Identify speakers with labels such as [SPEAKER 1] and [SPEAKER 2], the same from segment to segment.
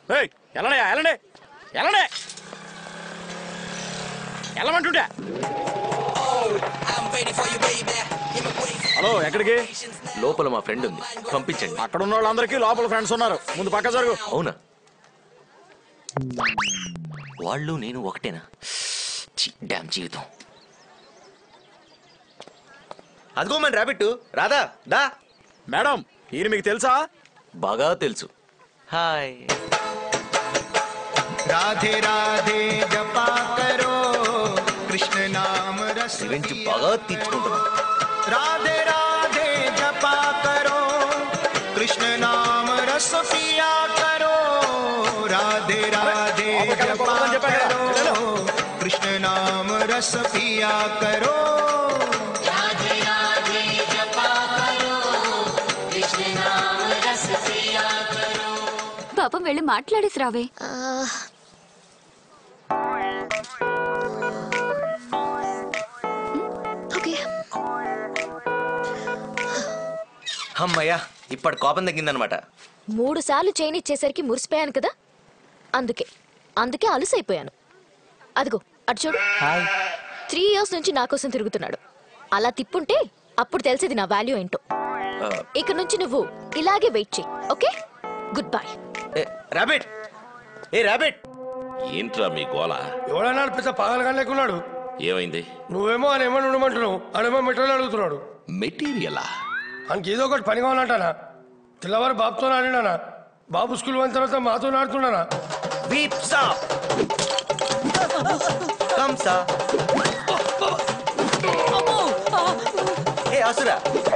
[SPEAKER 1] ఏయ్ వెళ్ళండి వెళ్ళండి వెళ్ళండి వెళ్ళమంటుంటే హలో ఎక్కడికి
[SPEAKER 2] లోపల మా ఫ్రెండ్ ఉంది పంపించండి
[SPEAKER 1] అక్కడ ఉన్న వాళ్ళందరికీ లోపల ఫ్రెండ్స్ ఉన్నారు ముందు పక్క జరుగు
[SPEAKER 2] అవునా వాళ్ళు నేను ఒకటేనా డ్యామ్ జీవితం
[SPEAKER 3] అదిగో మన ర్యాబిట్ రాదా దా
[SPEAKER 1] మేడం ఈయన మీకు తెలుసా
[SPEAKER 2] బాగా తెలుసు హాయ్
[SPEAKER 4] राधे राधे जपा करो कृष्ण नाम रस
[SPEAKER 2] రివెంజ్
[SPEAKER 4] पिया
[SPEAKER 2] బాగా తీర్చుకుంటున్నాం
[SPEAKER 4] राधे राधे जपा करो कृष्ण नाम रस पिया करो राधे राधे जपा करो कृष्ण नाम रस पिया करो
[SPEAKER 5] పాపం వెళ్ళి మాట్లాడేసి రావే ఓకే
[SPEAKER 3] అమ్మయ్యా ఇప్పటి కోపం తగ్గిందనమాట
[SPEAKER 6] మూడు సార్లు చైన్ ఇచ్చేసరికి మురిసిపోయాను కదా అందుకే అందుకే అలసైపోయాను అదిగో అటు చూడు త్రీ ఇయర్స్ నుంచి నా కోసం తిరుగుతున్నాడు అలా తిప్పుంటే అప్పుడు తెలిసేది నా వాల్యూ ఏంటో ఇక నుంచి నువ్వు ఇలాగే వెయిట్ చెయ్యి ఓకే గుడ్ బై
[SPEAKER 3] ఏ ర్యాబిట్ ఏ ర్యాబిట్
[SPEAKER 7] ఏంట్రా మీ గోల
[SPEAKER 8] ఎవడన్నాడు పెద్ద పాగలగా లేకున్నాడు
[SPEAKER 7] ఏమైంది
[SPEAKER 8] నువ్వేమో ఆయన ఏమో ఉండమంటున్నావు ఆయనేమో మెట్రోలు అడుగుతున్నాడు
[SPEAKER 7] మెటీరియలా
[SPEAKER 8] ఆయనకి ఏదో ఒకటి పని కావాలంటానా తెల్లవారు బాబుతో ఆడినానా బాబు స్కూల్ పోయిన తర్వాత మాతో ఆడుతున్నానా
[SPEAKER 3] వీప్ సాప్ కంసా ఏ అసురా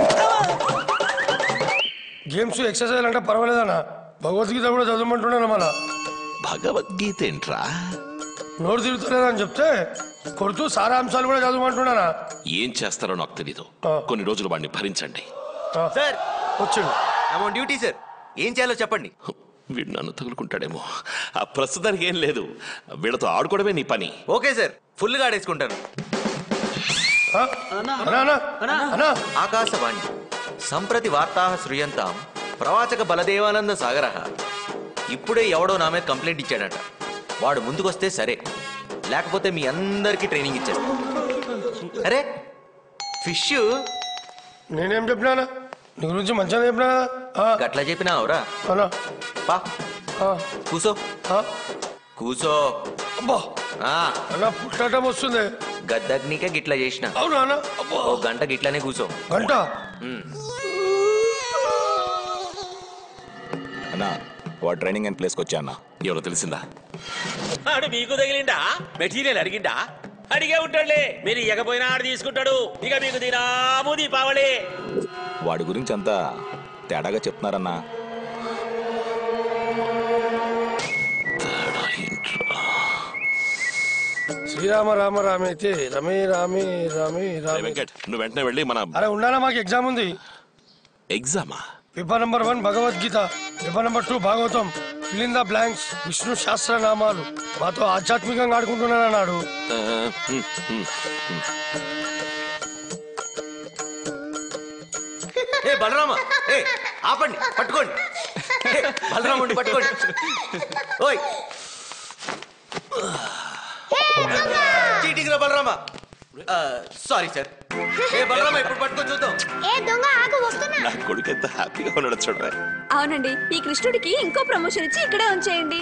[SPEAKER 8] గేమ్స్ ఎక్సర్సైజ్ అంటే పర్వాలేదన్నా భగవద్గీత కూడా చదవమంటున్నాను మన
[SPEAKER 7] భగవద్గీత ఏంట్రా
[SPEAKER 8] నోరు తిరుగుతలేదని చెప్తే కొడుతూ సారాంశాలు కూడా చదవమంటున్నానా
[SPEAKER 7] ఏం చేస్తారో నాకు తెలీదు
[SPEAKER 8] ఆ.
[SPEAKER 7] కొన్ని రోజులు వాడిని భరించండి
[SPEAKER 8] ఆ,
[SPEAKER 3] సార్
[SPEAKER 8] వచ్చిండు
[SPEAKER 3] అమౌంట్ డ్యూటీ సార్ ఏం చేయాలో చెప్పండి
[SPEAKER 7] వీడు నన్ను తగులుకుంటాడేమో ఆ ప్రస్తుతానికి ఏం లేదు వీళ్ళతో ఆడుకోవడమే నీ పని
[SPEAKER 3] ఓకే సార్ ఫుల్గా ఆడేసుకుంటాను
[SPEAKER 8] ఆ? అన్నా అన్నా అన్నా
[SPEAKER 3] ఆకాశవాణి సంప్రతి వార్తా శ్రూయంతాం ప్రవాచక బలదేవానంద సాగర ఇప్పుడే ఎవడో నా మీద కంప్లైంట్ ఇచ్చాడట వాడు ముందుకొస్తే సరే లేకపోతే మీ అందరికీ ట్రైనింగ్ ఇచ్చేస్తా అరే ఫిష్
[SPEAKER 8] నేనేం చెప్పినానా నీ గురించి మంచిగా చెప్పినా కదా ఆ,
[SPEAKER 3] గట్లా చెప్పినావురా
[SPEAKER 8] అన్నా
[SPEAKER 3] పా
[SPEAKER 8] ఆ,
[SPEAKER 3] కూసో
[SPEAKER 8] ఆ.
[SPEAKER 3] కూసో
[SPEAKER 8] అబ్బా
[SPEAKER 3] ఆ
[SPEAKER 8] అన్నా పుట్టడం వస్తుంది
[SPEAKER 3] గద్దగ్నికే గిట్లా చేసిన
[SPEAKER 8] అవునా అన్నా అబ్బా
[SPEAKER 3] ఓ గంట గిట్లానే కూసో
[SPEAKER 8] గంట
[SPEAKER 3] ఉమ్.
[SPEAKER 9] అన్నా వాడు ట్రైనింగ్ అండ్ ప్లేస్కి వచ్చా అన్నా
[SPEAKER 7] ఎవరో తెలిసిందా
[SPEAKER 10] ఆడు మీకు తగిలిండా మెటీరియల్ అడిగిండా అడిగే ఉంటాడులే మీరు ఇవ్వకపోయినా ఆడు తీసుకుంటాడు ఇక మీకు దినాము దీపావళి
[SPEAKER 9] వాడి గురించి అంతా తేడాగా చెప్తున్నారన్నా
[SPEAKER 7] తేడా ఏంట్రా?
[SPEAKER 8] శ్రీరామ రామ రామైతే రమే రామే రామే
[SPEAKER 7] రే
[SPEAKER 8] రామే
[SPEAKER 7] వెంకట్ నువ్వు వెంటనే వెళ్ళి మన
[SPEAKER 8] అరే ఉన్నానా మాకు ఎగ్జామ్ ఉంది
[SPEAKER 7] ఎగ్జామా
[SPEAKER 8] paper number one Bhagavad Gita paper number two Bhagavatam fill in the blanks Vishnu శాస్త్ర నామాలు మాతో ఆధ్యాత్మికంగా ఆడుకుంటున్నాను అన్నాడు
[SPEAKER 7] ఆ, హ్మ్, హ్మ్, హ్మ్.
[SPEAKER 3] ఏ బలరామ ఏ ఆపండి పట్టుకోండి ఏ, బలరాముడిని పట్టుకోండి ఓయ్ చీటింగ్ రా బలరామ సారీ సార్ ఏ బలరామ ఇప్పుడు పట్టుకొని చూద్దాం
[SPEAKER 6] ఏ దొంగ ఆగు వస్తున్నా
[SPEAKER 7] నా కొడుకు ఎంత హ్యాపీగా ఉన్నాడు చూడరా
[SPEAKER 5] అవునండి ఈ కృష్ణుడికి ఇంకో ప్రమోషన్ ఇచ్చి ఇక్కడే ఉంచేయండి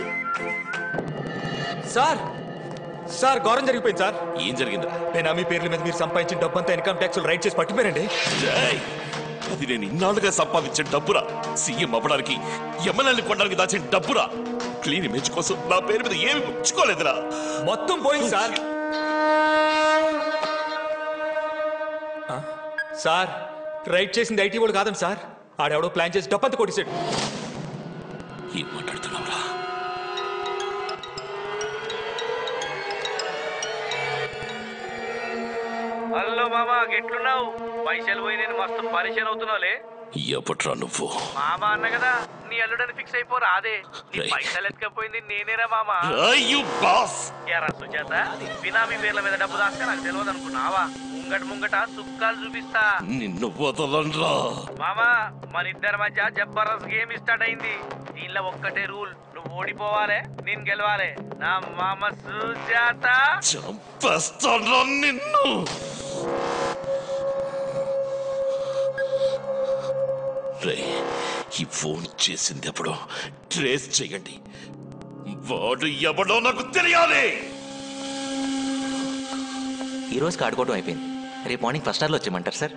[SPEAKER 11] సార్ సార్ ఘోరం జరిగిపోయింది సార్
[SPEAKER 7] ఏం జరిగిందిరా
[SPEAKER 11] బెనామీ పేర్ల మీద మీరు సంపాదించిన డబ్బంతా ఇన్కమ్ ట్యాక్స్ రైట్ చేసి పట్టిపోయారండి
[SPEAKER 7] జై అది నేను ఇన్నాళ్ళుగా సంపాదించిన డబ్బురా సీఎం అవ్వడానికి ఎమ్మెల్యేని కొనడానికి దాచిన డబ్బురా క్లీన్ ఇమేజ్ కోసం నా పేరు మీద ఏమి ఉంచుకోలేదురా
[SPEAKER 11] మొత్తం పోయింది సార్ ఆ, సార్ రైట్ చేసింది ఐటీ వాడు కాదండి సార్ ఆడెవడో ప్లాన్ చేసి డబ్బంతా కొట్టేశాడు
[SPEAKER 7] ఏం మాట్లాడుతున్నావురా
[SPEAKER 10] హలో మామా ఎట్లున్నావు పైసలు పోయి నేను మస్తు పరిచయం అవుతున్నావులే
[SPEAKER 7] ఎప్పట్రా నువ్వు
[SPEAKER 10] మామా అన్న కదా నీ అల్లుడని ఫిక్స్ అయిపోరా అదే నీ
[SPEAKER 7] రైట్.
[SPEAKER 10] పైసలు ఎత్తుకపోయింది నేనేరా మామా
[SPEAKER 7] యు బాస్
[SPEAKER 10] ఎరా సుజాత బినామీ పేర్ల మీద డబ్బు దాస్తే నాకు తెలియదు అనుకున్నావా
[SPEAKER 12] ముంగట ముంగట సుక్కాలు చూపిస్తా
[SPEAKER 7] నిన్ను వదలన్రా
[SPEAKER 12] మామా మన ఇద్దరి మధ్య జబర్దస్త్ గేమ్ స్టార్ట్ అయింది దీనిలో ఒక్కటే రూల్ నువ్వు ఓడిపోవాలి నేను గెలవాలి నా మామ సుజాత
[SPEAKER 7] చంపేస్తాన్రా నిన్ను రే ఈ ఫోన్ చేసింది ఎప్పుడో ట్రేస్ చేయండి వాడు ఎవడో నాకు తెలియాలి
[SPEAKER 3] ఈ రోజుకి ఆడుకోవడం అయిపోయింది రేపు మార్నింగ్ ఫస్ట్ అవర్లో వచ్చేయమంటారు సార్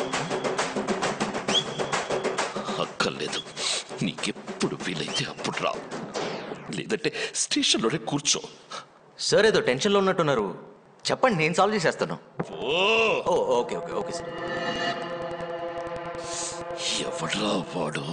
[SPEAKER 7] అక్కర్లేదు నీకెప్పుడు వీలైతే అప్పుడు రా లేదంటే స్టేషన్లోనే కూర్చో
[SPEAKER 3] సార్ ఏదో టెన్షన్లో ఉన్నట్టున్నారు చెప్పండి నేను సాల్వ్ చేసేస్తాను
[SPEAKER 7] oh
[SPEAKER 3] oh okay okay okay sir
[SPEAKER 7] ఎవడ్రా వాడు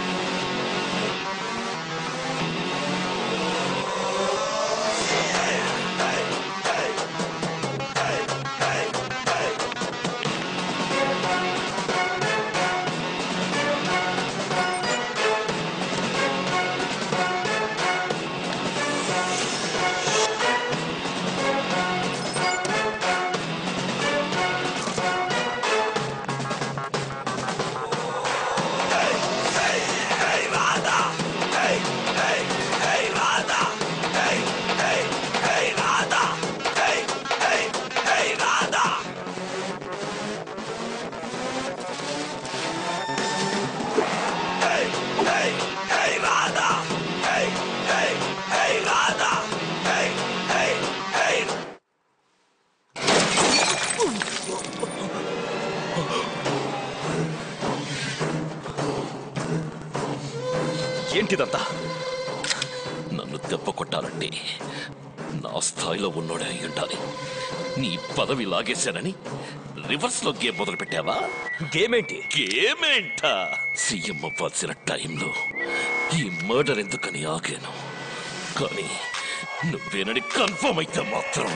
[SPEAKER 7] ఏంటిదంతా నన్ను దెబ్బ కొట్టాలంటే నా స్థాయిలో ఉన్నోడే అయి ఉండాలి నీ పదవి లాగేశానని రివర్స్ లో గేమ్ మొదలు పెట్టావా
[SPEAKER 2] గేమ్ ఏంటి
[SPEAKER 7] గేమ్ ఏంటా సీఎం అవ్వాల్సిన టైంలో ఈ మర్డర్ ఎందుకని ఆగాను కానీ నువ్వేనని కన్ఫర్మ్ అయితే మాత్రం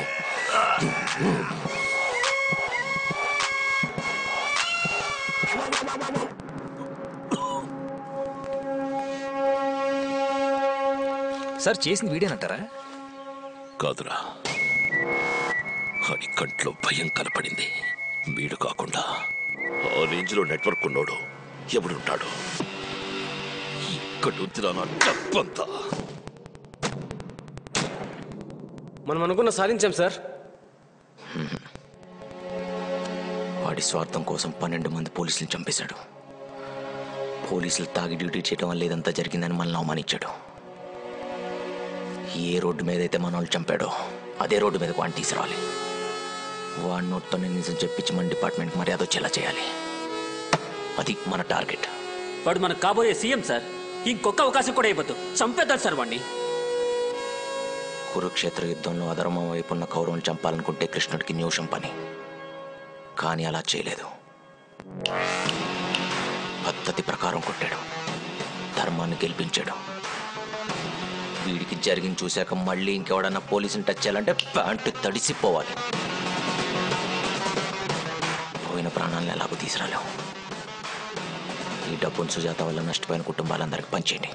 [SPEAKER 2] సార్ చేసింది వీడేనంటారా
[SPEAKER 7] కాదురా ఆడి కంట్లో భయం కనపడింది వీడు కాకుండా ఆ రేంజ్ లో నెట్వర్క్ ఉన్నోడు ఎవడుంటాడు ఇక్కడుందిరా నా డబ్బంతా
[SPEAKER 13] మనం అనుకున్న సాధించాం సార్
[SPEAKER 3] వాడి స్వార్థం కోసం పన్నెండు మంది పోలీసులు చంపేశాడు పోలీసులు తాగి డ్యూటీ చేయడం వల్ల ఇదంతా జరిగిందని మనల్ని అవమానించాడు ఏ రోడ్డు మీద అయితే మన వాళ్ళు చంపాడో అదే రోడ్డు మీదకు వాడిని తీసుకురావాలి వాడి నోట్తోనే నిజం చెప్పించి మన డిపార్ట్మెంట్ మర్యాద వచ్చేలా చేయాలి అది మన టార్గెట్
[SPEAKER 14] వాడు మనకు కాబోయే సీఎం సార్ ఇంకొక అవకాశం కూడా ఇవ్వద్దు చంపేద్దాం సార్ వాడిని
[SPEAKER 3] కురుక్షేత్ర యుద్ధంలో అధర్మం వైపు ఉన్న కౌరవం చంపాలనుకుంటే కృష్ణుడికి న్యూషం పని కానీ అలా చేయలేదు పద్ధతి ప్రకారం కొట్టాడు ధర్మాన్ని గెలిపించాడు వీడికి జరిగింది చూశాక మళ్ళీ ఇంకెవడన్నా పోలీసుని టచ్ చేయాలంటే ప్యాంటు తడిసిపోవాలి పోయిన ప్రాణాలను ఎలాగో తీసుకురాలేం ఈ డబ్బును సుజాత వల్ల నష్టపోయిన కుటుంబాలందరికీ పంచేయండి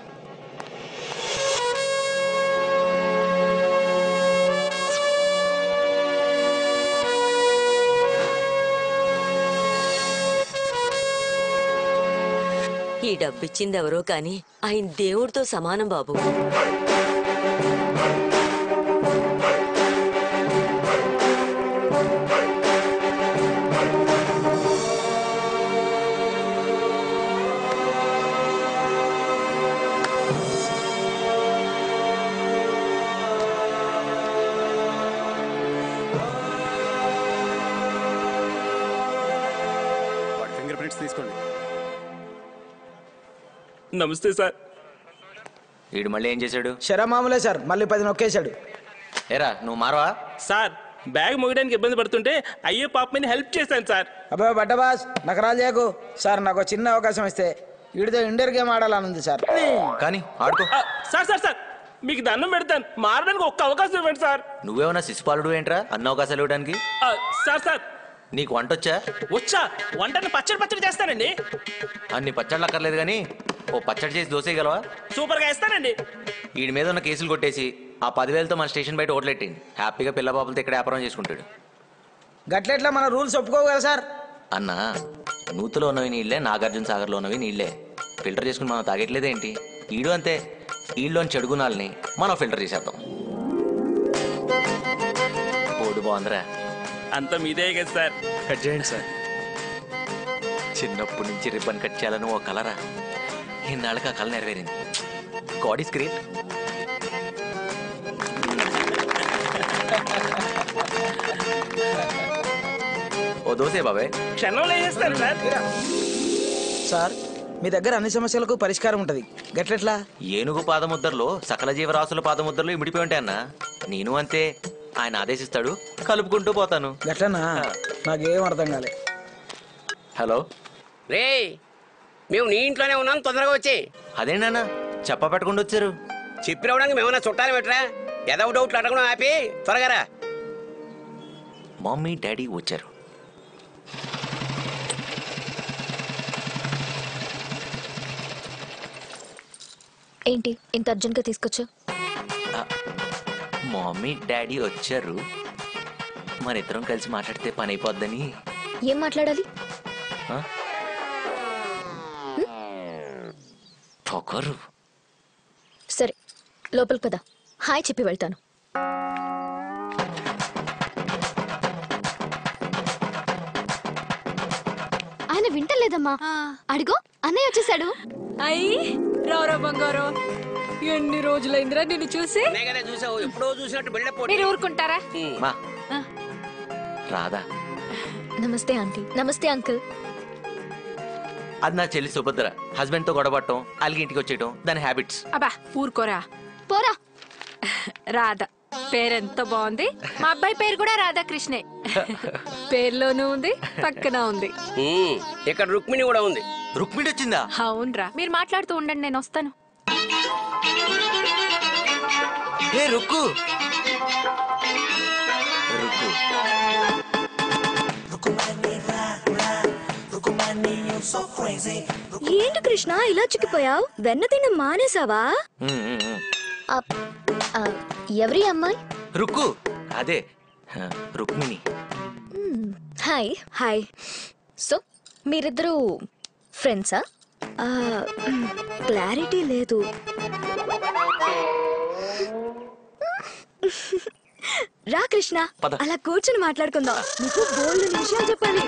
[SPEAKER 15] ఈ డబ్బిచ్చింది ఎవరో కానీ ఆయన దేవుడితో సమానం బాబు
[SPEAKER 1] వాడి ఫింగర్ ప్రింట్స్ తీసుకోండి
[SPEAKER 11] నమస్తే సార్
[SPEAKER 3] వీడు మళ్ళీ ఏం చేశాడు
[SPEAKER 16] శరా మామూలే సార్ మళ్ళీ పది నొక్కేశాడు
[SPEAKER 3] ఎరా నువ్వు మారవా
[SPEAKER 12] సార్ బ్యాగ్ మోయడానికి ఇబ్బంది పడుతుంటే అయ్యే పాప మీద హెల్ప్ చేశాను సార్
[SPEAKER 16] అబ్బాయి బట్టబాస్ నకరాలు చేయకు సార్ నాకు ఒక చిన్న అవకాశం ఇస్తే వీడితో ఇండోర్ గేమ్ ఆడాలని ఉంది సార్
[SPEAKER 3] కానీ ఆడుకో
[SPEAKER 12] ఆ, సార్ సార్ సార్ మీకు దండం పెడతాను మారడానికి ఒక్క అవకాశం ఇవ్వండి సార్
[SPEAKER 3] నువ్వేమన్నా శిశుపాలుడు ఏంట్రా అన్న అవకాశాలు ఇవ్వడానికి
[SPEAKER 12] ఆ, సార్ సార్
[SPEAKER 3] నీకు వంట వచ్చా
[SPEAKER 12] వచ్చా వంటని పచ్చడి పచ్చడి చేస్తానండి
[SPEAKER 3] అన్ని పచ్చళ్ళు అక్కర్లేదు కానీ ఓ పచ్చడి చేసి దోసేయగలవా
[SPEAKER 12] సూపర్గా ఇస్తానండి
[SPEAKER 3] వీడి మీద ఉన్న కేసులు కొట్టేసి ఆ పదివేలతో మన స్టేషన్ బయట ఓట్లెట్టింది హ్యాపీగా పిల్ల పాపలతో ఇక్కడ వ్యాపారం చేసుకుంటాడు
[SPEAKER 16] గట్లెట్లా మన రూల్స్ ఒప్పుకోవు కదా సార్
[SPEAKER 3] అన్న నూతులో ఉన్నవి నీళ్ళే నాగార్జున సాగర్లో ఉన్నవి నీళ్ళే ఫిల్టర్ చేసుకుని మనం తాగట్లేదేంటి ఈడు అంతే ఈళ్ళలోని చెడు గుణాలని మనం ఫిల్టర్ చేసేద్దాం పోడు బాగుందిరా
[SPEAKER 10] అంత మీదే కదా సార్
[SPEAKER 11] కట్ చేయండి సార్
[SPEAKER 3] చిన్నప్పటి నుంచి రిబ్బన్ కట్ చేయాలని ఓ కలరా ఇన్నాళ్ళకి ఆ కళ నెరవేరింది గాడ్ ఈస్ గ్రేట్ ఓ దోసే బాబాయ్
[SPEAKER 10] క్షణంలో చేస్తారు సార్
[SPEAKER 16] సార్ మీ దగ్గర అన్ని సమస్యలకు పరిష్కారం ఉంటది గట్లెట్లా
[SPEAKER 3] ఏనుగు పాదముద్రలో సకల జీవరాశుల పాదముద్రలు ఇమిడిపోయి ఉంటాయన్న నేను అంతే ఆయన ఆదేశిస్తాడు కలుపుకుంటూ పోతాను
[SPEAKER 16] గట్లనా నాకేం అర్థం కాలే
[SPEAKER 3] హలో
[SPEAKER 17] రే మేము నీ ఇంట్లోనే ఉన్నాం తొందరగా వచ్చి
[SPEAKER 3] అదేంటన్నా చెప్ప పెట్టకుండా వచ్చారు
[SPEAKER 17] చెప్పి రావడానికి మేమన్నా చుట్టాలు పెట్టరా ఏదో డౌట్లు అడగడం ఆపి త్వరగా రా
[SPEAKER 3] మమ్మీ డాడీ వచ్చారు
[SPEAKER 6] ఏంటి ఇంత అర్జెంట్గా తీసుకొచ్చా
[SPEAKER 3] మమ్మీ డాడీ వచ్చారు మన ఇద్దరం కలిసి మాట్లాడితే పని అయిపోద్దని
[SPEAKER 6] ఏం మాట్లాడాలి
[SPEAKER 3] ఆ? పొగరు
[SPEAKER 6] సరే లోపలికి పద హాయ్ చెప్పి వెళ్తాను ఆయన వింటలేదమ్మా అడిగో అన్నయ్య వచ్చేసాడు
[SPEAKER 5] అయ్యి రారా బంగారం ఎన్ని రోజులైందిరా నిన్ను చూసి
[SPEAKER 17] కదా చూసావు ఎప్పుడో చూసినట్టు బిల్డప్
[SPEAKER 5] మీరు ఊరుకుంటారా
[SPEAKER 3] మా
[SPEAKER 5] ఆ.
[SPEAKER 3] రాదా
[SPEAKER 6] నమస్తే ఆంటీ నమస్తే అంకుల్
[SPEAKER 3] అది నా చెల్లి సుభద్ర హస్బెండ్ తో గొడవటం అలిగి ఇంటికి వచ్చేయటం దాని హ్యాబిట్స్
[SPEAKER 5] అబ్బా ఊరుకోరా
[SPEAKER 6] పోరా
[SPEAKER 5] రాధ పేరెంత బాగుంది మా అబ్బాయి పేరు కూడా రాధాకృష్ణే పేరులోనూ ఉంది పక్కన ఉంది
[SPEAKER 17] ఉమ్, ఇక్కడ రుక్మిణి కూడా ఉంది
[SPEAKER 3] రుక్మిణి వచ్చిందా
[SPEAKER 5] అవునరా మీరు మాట్లాడుతూ ఉండండి నేను వస్తాను
[SPEAKER 3] ఏ రుక్కు రుక్కు
[SPEAKER 18] ఏంటి కృష్ణ ఇలా చిక్కిపోయావు వెన్న తిన్న మానేసావా
[SPEAKER 3] ఉమ్, ఉమ్, ఉమ్.
[SPEAKER 6] ఎవరి అమ్మాయి
[SPEAKER 3] రుక్కు అదే ఆ, రుక్మిణి
[SPEAKER 6] హాయ్
[SPEAKER 18] హాయ్
[SPEAKER 6] సో మీరిద్దరూ ఫ్రెండ్సా
[SPEAKER 18] క్లారిటీ లేదు రా కృష్ణ
[SPEAKER 3] పద.
[SPEAKER 18] అలా కూర్చొని మాట్లాడుకుందాం నీకు బోల్డ్ విషయాలు చెప్పాలి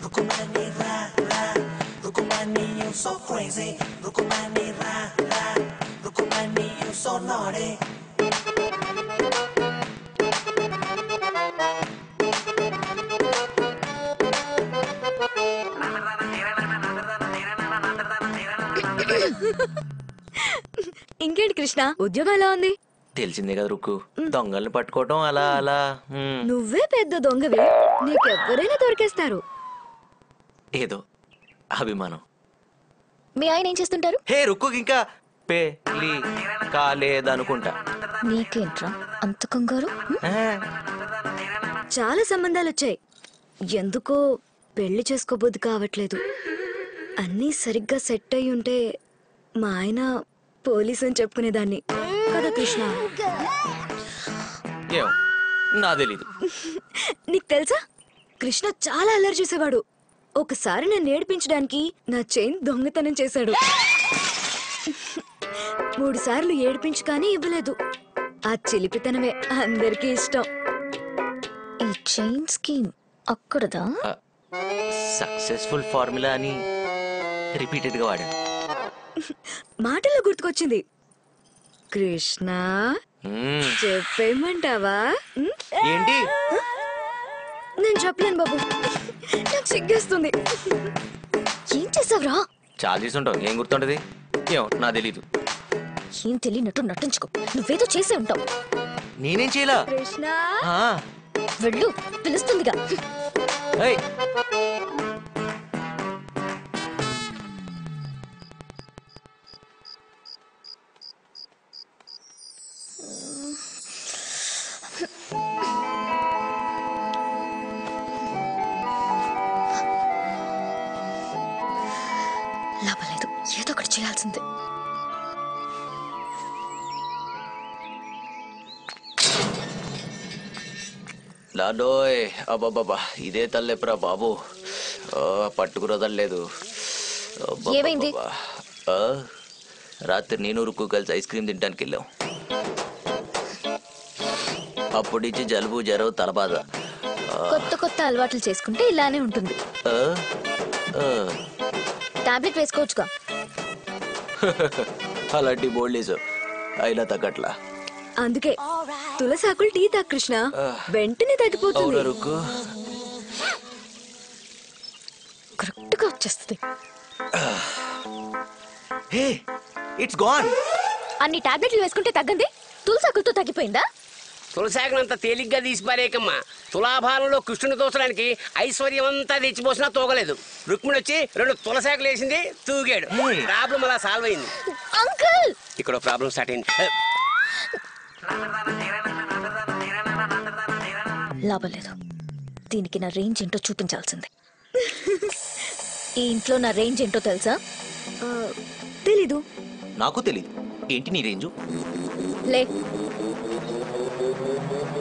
[SPEAKER 18] ఇంకేంటి కృష్ణ ఉద్యోగం ఎలా ఉంది
[SPEAKER 3] తెలిసిందే కదా రుక్కు దొంగల్ని పట్టుకోవటం అలా అలా ఉమ్,
[SPEAKER 18] నువ్వే పెద్ద దొంగవి నీకెవ్వరైనా దొరికేస్తారు
[SPEAKER 3] ఏదో అభిమానం
[SPEAKER 6] మీ ఆయన ఏం చేస్తుంటారు
[SPEAKER 3] హే రుక్కుకి ఇంకా పెళ్ళి కాలేదనుకుంటా
[SPEAKER 6] నీకేంట్రా అంత కంగారు హ్మ్?
[SPEAKER 18] చాలా సంబంధాలు వచ్చాయి ఎందుకో పెళ్లి చేసుకోబోద్దు కావట్లేదు అన్నీ సరిగ్గా సెట్ అయి ఉంటే మా ఆయన పోలీసు అని చెప్పుకునేదాన్ని కదా కృష్ణ
[SPEAKER 3] ఏం నా తెలీదు
[SPEAKER 18] నీకు తెలుసా కృష్ణ చాలా అల్లరి చేసేవాడు ఒకసారి నన్ను ఏడిపించడానికి నా చైన్ దొంగతనం చేశాడు మూడు సార్లు ఏడిపించు కానీ ఇవ్వలేదు ఆ చిలిపితనమే అందరికీ ఇష్టం
[SPEAKER 6] ఈ చైన్ స్కీమ్ అక్కడదా
[SPEAKER 3] సక్సెస్ఫుల్ ఫార్ములా అని రిపీటెడ్ గా వాడాను
[SPEAKER 18] మాటల్లో గుర్తుకొచ్చింది కృష్ణ
[SPEAKER 3] మ్మ్.
[SPEAKER 18] చెప్పేయమంటావా ఉమ్?
[SPEAKER 3] ఏంటి
[SPEAKER 18] నేను చెప్పలేను బాబు నాకు సిగ్గేస్తుంది
[SPEAKER 6] ఏం చేసావురా
[SPEAKER 3] చాలా తీసుంటావు ఏం గుర్తుంటది ఏం నా తెలీదు
[SPEAKER 6] ఏం తెలియనట్టు నటించుకో నువ్వేదో చేసే ఉంటావు
[SPEAKER 3] నేనేం చేయలా
[SPEAKER 18] కృష్ణ
[SPEAKER 3] ఆ,
[SPEAKER 6] వెళ్ళు పిలుస్తుందిగా
[SPEAKER 3] ఏయ్,
[SPEAKER 6] లాభలేదు ఏదో ఒకటి చేయాల్సిందే
[SPEAKER 3] నాడోయ్ అబ్బాబాబా ఇదే తల్లెప్పురా బాబు ఆ, పట్టుకురదలేదు అబ్బబ్బబ్బా.
[SPEAKER 6] ఏమైంది?
[SPEAKER 3] ఆ, రాత్రి నేను రుక్కు కలిసి ఐస్ క్రీమ్ తినడానికి వెళ్ళాం అప్పటి నుంచి జలుబు జ్వరం తలబాధ ఆ,
[SPEAKER 6] కొత్త కొత్త అలవాట్లు చేసుకుంటే ఇలానే ఉంటుంది
[SPEAKER 3] ఆ, ఆ.
[SPEAKER 6] టాబ్లెట్ వేసుకోవచ్చుగా
[SPEAKER 3] అలాంటి బోల్డేస్ అయినా తగ్గట్లా
[SPEAKER 18] అందుకే తులసాకులు టీ తా కృష్ణ వెంటనే
[SPEAKER 3] అవునా
[SPEAKER 18] తగ్గిపోతుంది
[SPEAKER 3] రుక్కు
[SPEAKER 6] కరెక్ట్ గా వచ్చేస్తుంది
[SPEAKER 3] హే ఇట్స్ గాన్
[SPEAKER 6] అన్ని టాబ్లెట్లు వేసుకుంటే తగ్గంది తులసాకులతో తగ్గిపోయిందా
[SPEAKER 17] తులసాకునంత తేలిగ్గా తీసి పారేయకమ్మా తులాభారంలో కృష్ణుని తోసడానికి ఐశ్వర్యం అంతా తెచ్చిపోసినా తోగలేదు రుక్మిణి వచ్చి రెండు తులసాకులు వేసింది తూగాడు ప్రాబ్లం అలా సాల్వ్ అయింది
[SPEAKER 6] అంకుల్
[SPEAKER 17] ఇక్కడ ప్రాబ్లం స్టార్ట్ అయింది
[SPEAKER 6] లాభం లేదు దీనికి నా రేంజ్ ఏంటో చూపించాల్సిందే ఈ ఇంట్లో నా రేంజ్ ఏంటో తెలుసా
[SPEAKER 18] తెలీదు
[SPEAKER 3] నాకు తెలియదు ఏంటి నీ రేంజు
[SPEAKER 6] లే